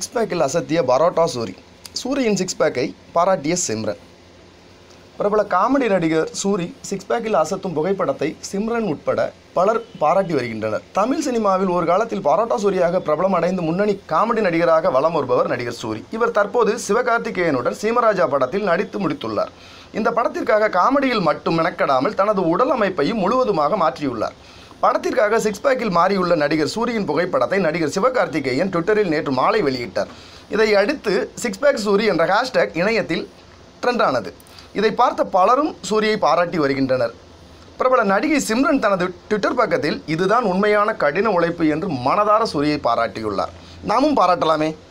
six பேக்கில் அசத்திய பரோட்டா சூரி சூரியின் சிக்ஸ் பேக்கை பாராட்டிய சிம்ரன் பிரபல காமெடி நடிகர் சூரி சிக்ஸ் பேக்கில் அசத்தும் புகைப்படத்தை சிம்ரன் உட்பட பலர் பாராட்டி வருகின்றனர் தமிழ் சினிமாவில் ஒரு காலத்தில் பரோட்டா சூரியாக பிரபலம் அடைந்து முன்னணி காமெடி நடிகராக வலம் வருபவர் நடிகர் சூரி இவர் தற்போது சிவகார்த்திகேயனுடன் சீமராஜா படத்தில் நடித்து முடித்துள்ளார் இந்த படத்திற்காக காமெடியில் மட்டும் மெனக்கடாமல் தனது உடல் அமைப்பையும் முழுவதுமாக மாற்றியுள்ளார் படத்திற்காக சிக்ஸ் பேக்கில் மாறியுள்ள நடிகர் சூரியின் புகைப்படத்தை நடிகர் சிவகார்த்திகேயன் ட்விட்டரில் நேற்று மாலை வெளியிட்டார் இதை அடுத்து சிக்ஸ் பேக் சூரி என்ற ஹேஷ்டேக் இணையத்தில் ட்ரெண்டானது இதை பார்த்த பலரும் சூரியை பாராட்டி வருகின்றனர் பிரபல நடிகை சிம்ரன் தனது ட்விட்டர் பக்கத்தில் இதுதான் உண்மையான கடின உழைப்பு என்று மனதார சூரியை பாராட்டியுள்ளார் நாமும் பாராட்டலாமே